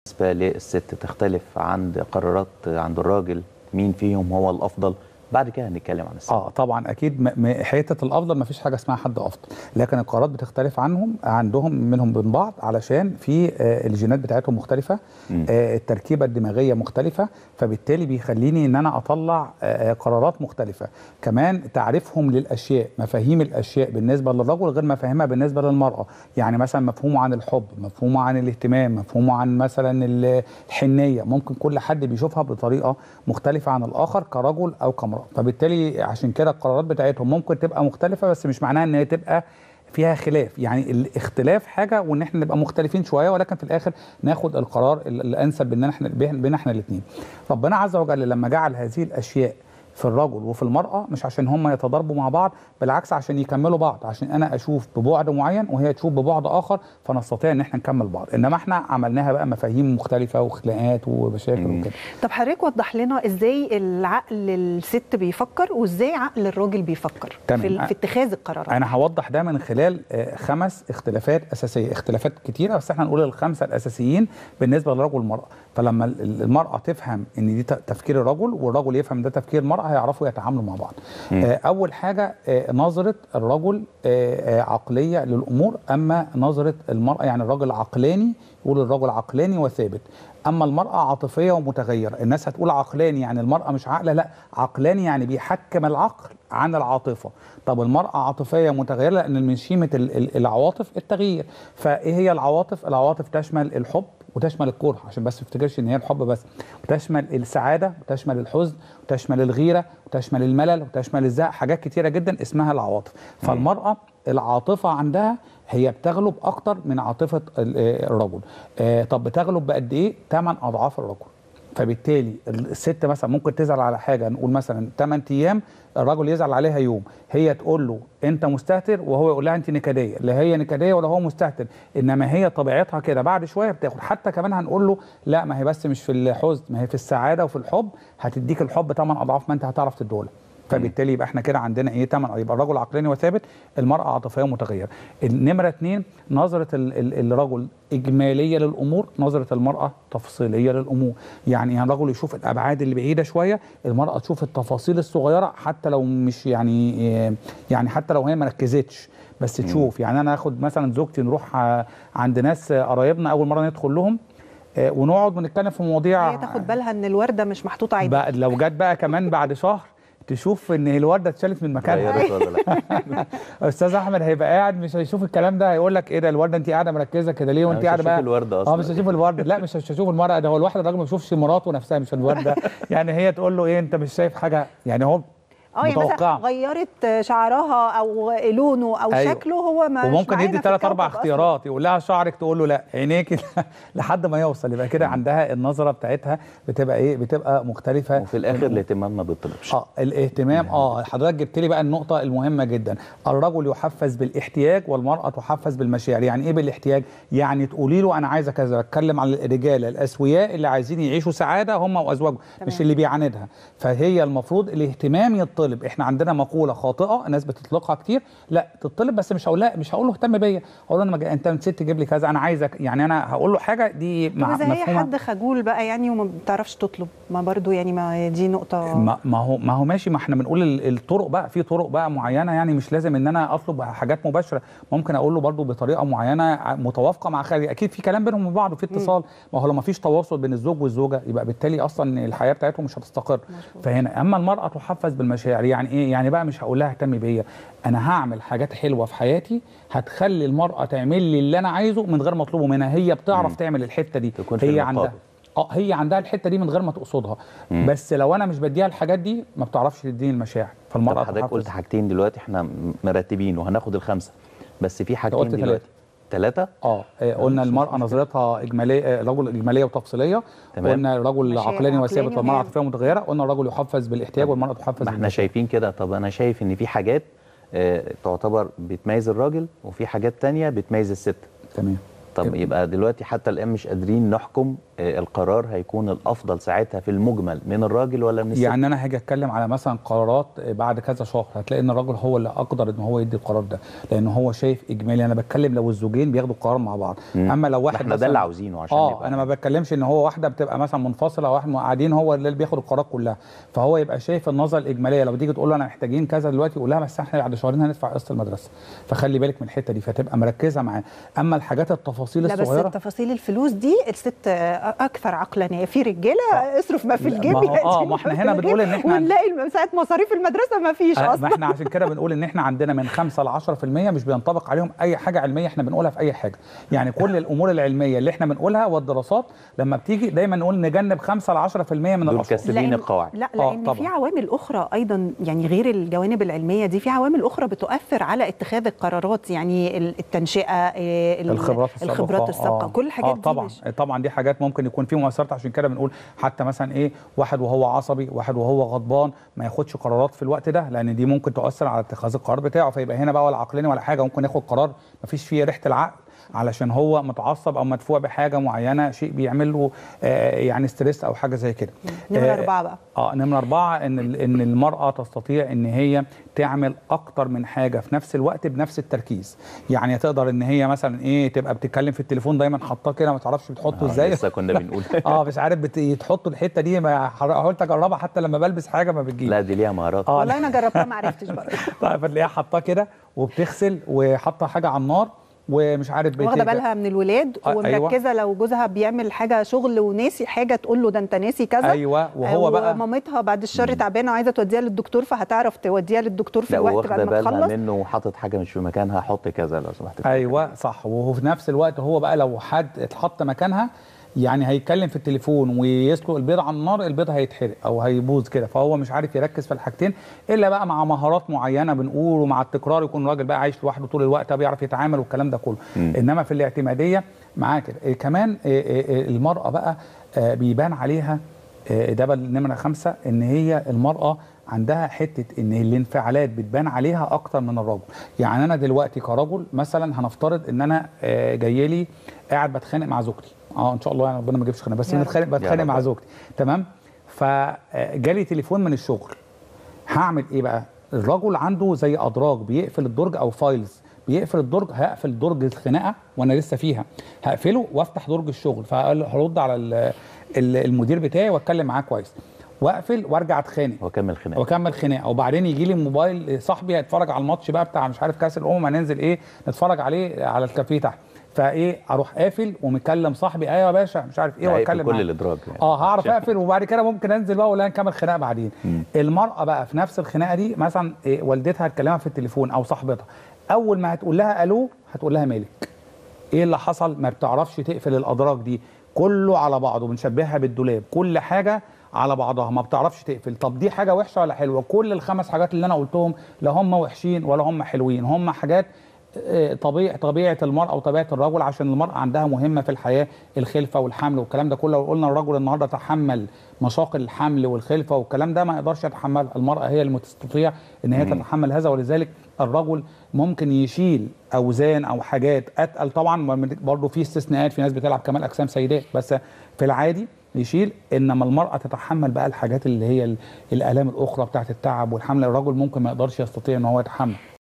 بالنسبه للست تختلف عند قرارات عند الراجل مين فيهم هو الافضل بعد كده هنتكلم عن الست اه طبعا اكيد م- م- حته الافضل ما فيش حاجه اسمها حد افضل لكن القرارات بتختلف عنهم عندهم منهم من بعض علشان في آه الجينات بتاعتهم مختلفه مم. آه التركيبه الدماغيه مختلفه فبالتالي بيخليني ان انا اطلع آه آه، قرارات مختلفه كمان تعريفهم للاشياء مفاهيم الاشياء بالنسبه للرجل غير مفاهيمها بالنسبه للمراه يعني مثلا مفهومه عن الحب مفهومه عن الاهتمام مفهومه عن مثلا ال- الحنيه ممكن كل حد بيشوفها بطريقه مختلفه عن الاخر كرجل او كامراه فبالتالي عشان كده القرارات بتاعتهم ممكن تبقى مختلفه بس مش معناها ان هي تبقى فيها خلاف يعني الاختلاف حاجه وان احنا نبقى مختلفين شويه ولكن في الاخر ناخد القرار ال- الانسب بيننا احنا بين احنا الاثنين ربنا عز وجل لما جعل هذه الاشياء في الرجل وفي المرأة مش عشان هم يتضاربوا مع بعض بالعكس عشان يكملوا بعض عشان أنا أشوف ببعد معين وهي تشوف ببعد آخر فنستطيع إن احنا نكمل بعض إنما احنا عملناها بقى مفاهيم مختلفة وخناقات ومشاكل مم. وكده طب حضرتك وضح لنا ازاي العقل الست بيفكر وازاي عقل الراجل بيفكر تمام. في, ال- في اتخاذ القرارات انا هوضح ده من خلال آه، خمس اختلافات اساسيه اختلافات كتيره بس احنا نقول الخمسه الاساسيين بالنسبه للرجل والمراه فلما ال- المراه تفهم ان دي ت- تفكير الرجل والرجل يفهم ده تفكير المراه هيعرفوا يتعاملوا مع بعض مم. آه، اول حاجه آه، نظره الرجل آه، آه، عقليه للامور اما نظره المراه يعني الرجل عقلاني يقول الرجل عقلاني وثابت اما المراه عاطفيه ومتغيره الناس هتقول عقلاني يعني المراه مش عاقله لا عقلاني يعني بيحكم العقل عن العاطفه طب المراه عاطفيه متغيره لان من شيمه ال- ال- العواطف التغيير فايه هي العواطف العواطف تشمل الحب وتشمل الكره عشان بس ما تفتكرش ان هي الحب بس وتشمل السعاده وتشمل الحزن وتشمل الغيره وتشمل الملل وتشمل الزهق حاجات كتيره جدا اسمها العواطف فالمراه العاطفه عندها هي بتغلب اكتر من عاطفه ال- آه، الرجل آه، طب بتغلب بقد ايه 8 اضعاف الرجل فبالتالي الست مثلا ممكن تزعل على حاجه نقول مثلا 8 ايام الرجل يزعل عليها يوم هي تقول له انت مستهتر وهو يقول لها انت نكديه لا هي نكديه ولا هو مستهتر انما هي طبيعتها كده بعد شويه بتاخد حتى كمان هنقول له لا ما هي بس مش في الحزن ما هي في السعاده وفي الحب هتديك الحب 8 اضعاف ما انت هتعرف تديهولها فبالتالي يبقى احنا كده عندنا ايه تمن يبقى الرجل عقلاني وثابت المراه عاطفيه متغيره النمره اتنين نظره ال- ال- الرجل اجماليه للامور نظره المراه تفصيليه للامور يعني الرجل يشوف الابعاد اللي بعيده شويه المراه تشوف التفاصيل الصغيره حتى لو مش يعني إيه، يعني حتى لو هي ما ركزتش بس تشوف يعني انا اخد مثلا زوجتي نروح آه، عند ناس آه، قرايبنا اول مره ندخل لهم آه، ونقعد ونتكلم في مواضيع هي تاخد بالها ان الورده مش محطوطه عادي بقى لو جت بقى كمان بعد شهر تشوف ان الورده اتشالت من مكانها غيرت ولا لا استاذ احمد هيبقى قاعد مش هيشوف الكلام ده هيقول لك ايه ده الورده انت قاعده مركزه كده ليه وانت مش قاعده هشوف بقى الوردة اه أصلاً. مش هشوف الورده لا مش مش هشوف المرأة ده هو الواحد الراجل ما بيشوفش مراته نفسها مش الورده يعني هي تقول له ايه انت مش شايف حاجه يعني هو اه يعني مثلا متوقعة. غيرت شعرها او لونه او أيوة. شكله هو ما وممكن يدي ثلاث اربع اختيارات اختيارات يقول لها شعرك تقول له لا عينيك لحد ما يوصل يبقى كده عندها النظره بتاعتها بتبقى ايه بتبقى مختلفه وفي الاخر الاهتمام ما بيطلبش اه الاهتمام اه حضرتك جبت لي بقى النقطه المهمه جدا الرجل يحفز بالاحتياج والمراه تحفز بالمشاعر يعني ايه بالاحتياج يعني تقولي له انا عايزه كذا اتكلم عن الرجاله الاسوياء اللي عايزين يعيشوا سعاده هم وازواجهم مش اللي بيعاندها فهي المفروض الاهتمام يطلب احنا عندنا مقوله خاطئه الناس بتطلقها كتير لا تطلب بس مش هقول لا مش هقول له اهتم بيا اقول له انا مج... انت نسيت تجيب لي كذا انا عايزك يعني انا هقول له حاجه دي طب مع اذا هي مفهومها حد خجول بقى يعني وما بتعرفش تطلب ما برضو يعني ما دي نقطه ما ما هو ما هو ماشي ما احنا بنقول ال- الطرق بقى في طرق بقى معينه يعني مش لازم ان انا اطلب حاجات مباشره ممكن اقول له برضو بطريقه معينه ع- متوافقه مع خارج اكيد في كلام بينهم وبين بعض وفي اتصال ما هو لو ما فيش تواصل بين الزوج والزوجه يبقى بالتالي اصلا الحياه بتاعتهم مش هتستقر فهنا اما المراه تحفز بالمشاعر يعني ايه يعني بقى مش هقول لها اهتمي بيا انا هعمل حاجات حلوه في حياتي هتخلي المراه تعمل لي اللي انا عايزه من غير ما اطلبه منها هي بتعرف تعمل الحته دي تكون في هي المقابل. عندها اه هي عندها الحته دي من غير ما تقصدها بس لو انا مش بديها الحاجات دي ما بتعرفش تديني المشاعر طب فالمراه حضرتك تحفز. قلت حاجتين دلوقتي احنا م- مرتبين وهناخد الخمسه بس في حاجتين قلت دلوقتي ثلاثه اه آه، قلنا المراه نظرتها اجماليه آه، الرجل اجماليه وتفصيليه تمام. قلنا الرجل مشاعر عقلاني عقلاني وثابت والمراه وهي- عاطفيه متغيره قلنا الرجل يحفز بالاحتياج والمراه تحفز ما احنا بالمشاعر. شايفين كده طب انا شايف ان في حاجات آه، تعتبر بتميز الراجل وفي حاجات تانية بتميز الست تمام طب يبقى دلوقتي حتى الان مش قادرين نحكم آه، القرار هيكون الافضل ساعتها في المجمل من الراجل ولا من الست يعني انا هاجي اتكلم على مثلا قرارات بعد كذا شهر هتلاقي ان الراجل هو اللي اقدر ان هو يدي القرار ده لان هو شايف اجمالي انا بتكلم لو الزوجين بياخدوا القرار مع بعض مم. اما لو واحد احنا ده مثلاً- اللي عاوزينه عشان اه نبقى انا ما بتكلمش ان هو واحده بتبقى مثلا منفصله واحد قاعدين هو اللي بياخد القرارات كلها فهو يبقى شايف النظره الاجماليه لو تيجي تقول له انا محتاجين كذا دلوقتي يقول لها بس احنا بعد شهرين هندفع قسط المدرسه فخلي بالك من الحته دي فتبقى مركزه معاه اما الحاجات التفاصيل لا بس الصغيره تفاصيل الفلوس دي الست آه، اكثر عقلانيه في رجاله اصرف ما في لا، الجيب ما هو- يا آه، دي ما إحنا في هنا الجيب، بنقول إن إحنا- ونلاقي الم- ساعه مصاريف المدرسه ما فيش آه، ما اصلا احنا عشان كده بنقول ان احنا عندنا من 5 ل 10% مش بينطبق عليهم اي حاجه علميه احنا بنقولها في اي حاجه يعني كل الامور العلميه اللي احنا بنقولها والدراسات لما بتيجي دايما نقول نجنب 5 ل 10% من دول الاصوات كسرين القواعد لا آه، لان طبعاً. في عوامل اخرى ايضا يعني غير الجوانب العلميه دي في عوامل اخرى بتؤثر على اتخاذ القرارات يعني ال- التنشئه آه، ال- الخبرات السابقه الخبرات السابقه آه. كل الحاجات آه دي طبعا مش- طبعا دي حاجات ممكن يكون في مؤثرات عشان كده بنقول حتى مثلا ايه واحد وهو عصبي واحد وهو غضبان ما ياخدش قرارات في الوقت ده لان دي ممكن تؤثر على اتخاذ القرار بتاعه فيبقى هنا بقى ولا عقلاني ولا حاجه ممكن ياخد قرار ما فيش فيه ريحه العقل علشان هو متعصب او مدفوع بحاجه معينه شيء بيعمل له آه يعني ستريس او حاجه زي كده نمرة آه، أربعة بقى اه نمرة أربعة إن ال- إن المرأة تستطيع إن هي تعمل أكتر من حاجة في نفس الوقت بنفس التركيز، يعني تقدر إن هي مثلا إيه تبقى بتتكلم في التليفون دايما حاطاه كده ما تعرفش بتحطه آه، إزاي لسه كنا بنقول اه مش عارف بت... تحط الحتة دي ما حاولت أجربها حتى لما بلبس حاجة ما بتجيش لا دي ليها مهارات آه، والله انا جربتها ما عرفتش برضه طيب فتلاقيها حاطاه كده وبتغسل وحاطة حاجة على النار ومش عارف بت- واخده بالها من الولاد آه، أيوة. ومركزه لو جوزها بيعمل حاجه شغل وناسي حاجه تقول له ده انت ناسي كذا أيوه وهو بقى مامتها بعد الشر تعبانه وعايزه توديها للدكتور فهتعرف توديها للدكتور في لا الوقت واخده بعد ما بالها تخلص منه وحاطط حاجه مش في مكانها حط كذا لو سمحت ايوه صح وفي نفس الوقت هو بقى لو حد اتحط مكانها يعني هيتكلم في التليفون ويسلق البيض على النار البيض هيتحرق او هيبوظ كده فهو مش عارف يركز في الحاجتين الا بقى مع مهارات معينه بنقول ومع التكرار يكون الراجل بقى عايش لوحده طول الوقت بيعرف يتعامل والكلام ده كله مم. انما في الاعتماديه معاه كده إيه كمان إيه إيه إيه المراه بقى آه، بيبان عليها آه، ده بقى نمره خمسه ان هي المراه عندها حته ان الانفعالات بتبان عليها اكتر من الرجل يعني انا دلوقتي كرجل مثلا هنفترض ان انا آه، جاي لي قاعد بتخانق مع زوجتي اه ان شاء الله يعني ربنا ما يجيبش خناقه بس يا رب. بتخانق يا بتخانق رب. مع زوجتي تمام فجالي تليفون من الشغل هعمل ايه بقى الرجل عنده زي ادراج بيقفل الدرج او فايلز بيقفل الدرج هقفل درج الخناقه وانا لسه فيها هقفله وافتح درج الشغل فهرد على ال- ال- المدير بتاعي واتكلم معاه كويس واقفل وارجع اتخانق واكمل خناقه واكمل خناقه وبعدين يجي لي موبايل صاحبي هيتفرج على الماتش بقى بتاع مش عارف كاس الامم هننزل ايه نتفرج عليه على الكافيه تحت فايه اروح قافل ومكلم صاحبي ايوه يا باشا مش عارف ايه هيقفل واتكلم كل معاه. الادراج يعني. اه هعرف شايف. اقفل وبعد كده ممكن انزل بقى ولا نكمل خناقه بعدين مم. المراه بقى في نفس الخناقه دي مثلا إيه والدتها هتكلمها في التليفون او صاحبتها اول ما هتقول لها الو هتقول لها مالك ايه اللي حصل ما بتعرفش تقفل الادراج دي كله على بعضه بنشبهها بالدولاب كل حاجه على بعضها ما بتعرفش تقفل طب دي حاجه وحشه ولا حلوه كل الخمس حاجات اللي انا قلتهم لا هم وحشين ولا هم حلوين هم حاجات آه، طبيعه طبيعه المراه وطبيعه الرجل عشان المراه عندها مهمه في الحياه الخلفه والحمل والكلام ده كله لو قلنا الرجل النهارده تحمل مشاق الحمل والخلفه والكلام ده ما يقدرش يتحملها المراه هي اللي تستطيع ان هي مم. تتحمل هذا ولذلك الرجل ممكن يشيل اوزان او حاجات اتقل طبعا برضه في استثناءات في ناس بتلعب كمال اجسام سيدات بس في العادي يشيل انما المراه تتحمل بقى الحاجات اللي هي ال- الالام الاخرى بتاعت التعب والحمل الرجل ممكن ما يقدرش يستطيع ان هو يتحمل